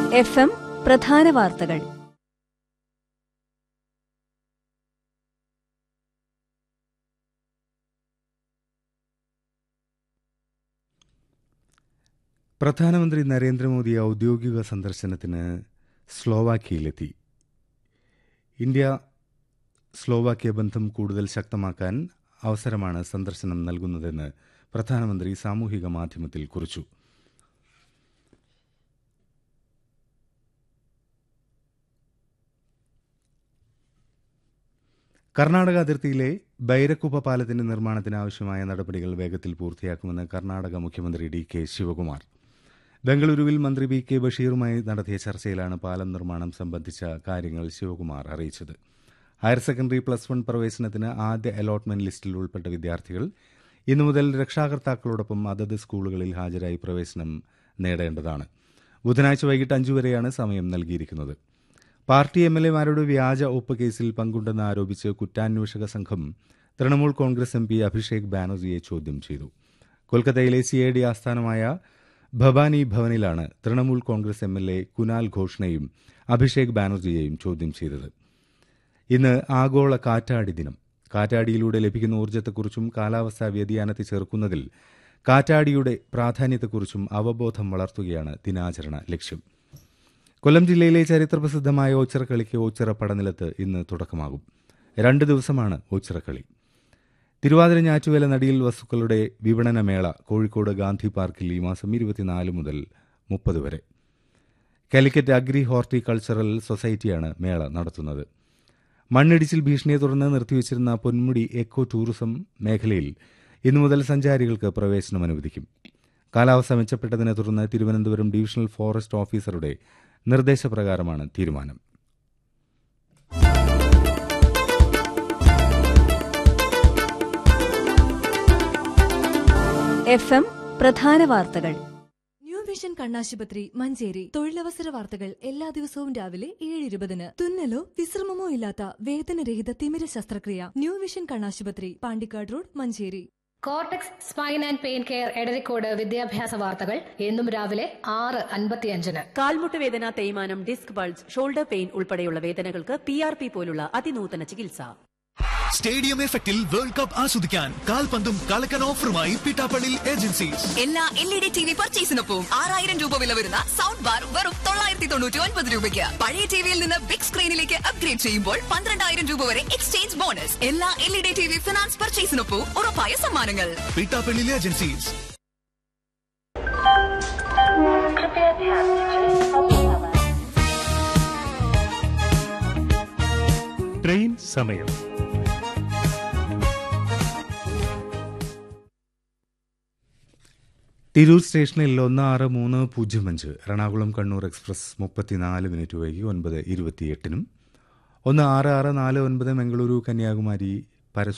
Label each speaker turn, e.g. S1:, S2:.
S1: F M പ്രധാന വാർത്തകൾ
S2: പ്രധാനമന്ത്രി നരേന്ദ്രമോദി ഔദ്യോഗിക സന്ദർശനത്തിന് സ്ലോവാക്യയിലെത്തി ഇന്ത്യ സ്ലോവാക്യ ബന്ധം കൂടുതൽ ശക്തമാക്കാൻ അവസരമാണ് സന്ദർശനം നൽകുന്നതെന്ന് പ്രധാനമന്ത്രി സാമൂഹിക മാധ്യമത്തിൽ കുറിച്ചു കർണാടക അതിർത്തിയിലെ ബൈരക്കുപ്പ പാലത്തിന്റെ നിർമ്മാണത്തിന് ആവശ്യമായ നടപടികൾ വേഗത്തിൽ പൂർത്തിയാക്കുമെന്ന് കർണാടക മുഖ്യമന്ത്രി ഡി കെ ശിവകുമാർ ബംഗളൂരുവിൽ മന്ത്രി വി കെ ബഷീറുമായി നടത്തിയ ചർച്ചയിലാണ് പാലം നിർമ്മാണം സംബന്ധിച്ച കാര്യങ്ങൾ ശിവകുമാർ അറിയിച്ചത് ഹയർ സെക്കൻഡറി പ്ലസ് വൺ പ്രവേശനത്തിന് ആദ്യ അലോട്ട്മെന്റ് ലിസ്റ്റിൽ ഉൾപ്പെട്ട വിദ്യാർത്ഥികൾ ഇന്നു മുതൽ രക്ഷാകർത്താക്കളോടൊപ്പം അതത് സ്കൂളുകളിൽ ഹാജരായി പ്രവേശനം നേടേണ്ടതാണ് ബുധനാഴ്ച വൈകിട്ട് അഞ്ചു വരെയാണ് സമയം നൽകിയിരിക്കുന്നത് പാർട്ടി എം എൽ എമാരുടെ വ്യാജ ഒപ്പ് കേസിൽ പങ്കുണ്ടെന്ന് ആരോപിച്ച് കുറ്റാന്വേഷക സംഘം തൃണമൂൽ കോൺഗ്രസ് എം പി അഭിഷേക് ബാനർജിയെ ചോദ്യം ചെയ്തു കൊൽക്കത്തയിലെ സി ഐ ഡി ആസ്ഥാനമായ ഭവാനി ഭവനിലാണ് Trinamool Congress M L A Kunal ഘോഷിനെയും അഭിഷേക് ബാനർജിയെയും ചോദ്യം ചെയ്തത് ഇന്ന് ആഗോള കാറ്റാടി ദിനം കാറ്റാടിയിലൂടെ ലഭിക്കുന്ന ഊർജ്ജത്തെക്കുറിച്ചും കാലാവസ്ഥാ വ്യതിയാനത്തെ ചെറുക്കുന്നതിൽ കാറ്റാടിയുടെ പ്രാധാന്യത്തെക്കുറിച്ചും അവബോധം വളർത്തുകയാണ് ദിനാചരണ ലക്ഷ്യം കൊല്ലം ജില്ലയിലെ ചരിത്രപ്രസിദ്ധമായ ഓച്ചിറക്കളിക്ക് ഓച്ചിറ പടനിലത്ത് ഇന്ന് തുടക്കമാകും രണ്ട് ദിവസമാണ് ഓച്ചിറക്കളി തിരുവാതിര ഞാറ്റുവേല നടിയിൽ വസ്തുക്കളുടെ വിപണനമേള കോഴിക്കോട് ഗാന്ധി പാർക്കിൽ ഈ മാസം ഇരുപത്തിനാല് മുതൽ മുപ്പത് വരെ കാലിക്കറ്റ് അഗ്രി ഹോർട്ടിക്കൾച്ചറൽ സൊസൈറ്റിയാണ് മേള നടത്തുന്നത് മണ്ണിടിച്ചിൽ ഭീഷണിയെ തുടർന്ന് നിർത്തിവച്ചിരുന്ന പൊന്മുടി എക്കോ ടൂറിസം മേഖലയിൽ ഇന്നു മുതൽ സഞ്ചാരികൾക്ക് പ്രവേശനം അനുവദിക്കും കാലാവസ്ഥ മെച്ചപ്പെട്ടതിനെ തുടർന്ന് തിരുവനന്തപുരം ഡിവിഷണൽ ഫോറസ്റ്റ് ഓഫീസറുടെ നിർദ്ദേശപ്രകാരമാണ് തീരുമാനം
S1: എഫ് എം പ്രധാന വാർത്തകൾ
S3: ന്യൂ വിഷൻ കണ്ണാശുപത്രി മഞ്ചേരി തൊഴിലവസര വാർത്തകൾ എല്ലാ ദിവസവും രാവിലെ ഏഴ് ഇരുപതിന് തുന്നലോ വിശ്രമമോ ഇല്ലാത്ത വേദനരഹിത തിമിര ശസ്ത്രക്രിയ ന്യൂ വിഷൻ കണ്ണാശുപത്രി Pandikkad road Manjeri
S4: cortex spine and pain care Edarikode വിദ്യാഭ്യാസ വാർത്തകൾ എന്നും രാവിലെ ആറ് അൻപത്തിയഞ്ചിന്
S5: കാൽമുട്ട് വേദന തേയ്മാനം ഡിസ്ക് ബൾജ് ഷോൾഡർ പെയിൻ ഉൾപ്പെടെയുള്ള വേദനകൾക്ക് പി ആർ പി പോലുള്ള അതിനൂതന ചികിത്സ
S6: സ്റ്റേഡിയം എഫക്റ്റിൽ വേൾഡ് കപ്പ് ആസ്വദിക്കാൻ കാൽപന്തും കളക്കൻ ഓഫറുമായി പിട്ടാപ്പള്ളി ഏജൻസീസ്
S7: എല്ലാ L E D T V പർച്ചേസിനൊപ്പം ആറായിരം രൂപ വില വരുന്ന സൗണ്ട് ബാർ വെറും തൊള്ളായിരത്തി തൊണ്ണൂറ്റി ഒൻപത് രൂപയ്ക്ക് പഴയ ടിവിയിൽ നിന്ന് ബിഗ് സ്ക്രീനിലേക്ക് അപ്ഗ്രേഡ് ചെയ്യുമ്പോൾ പന്ത്രണ്ടായിരം രൂപ വരെ എക്സ്ചേഞ്ച് ബോണസ് എല്ലാ L E D T V finance പർച്ചേസിനൊപ്പം ഉറപ്പായ സമ്മാനങ്ങൾ
S6: പിട്ടാപ്പള്ളി ഏജൻസീസ്
S8: ട്രെയിൻ സമയം
S2: തിരൂർ സ്റ്റേഷനിൽ ഒന്ന് ആറ് മൂന്ന് പൂജ്യം അഞ്ച് എറണാകുളം കണ്ണൂർ എക്സ്പ്രസ് മുപ്പത്തിനാല് മിനിറ്റ് വൈകി ഒൻപത് ഇരുപത്തിയെട്ടിനും ഒന്ന് ആറ് ആറ് നാല് ഒൻപത് മംഗളൂരു കന്യാകുമാരി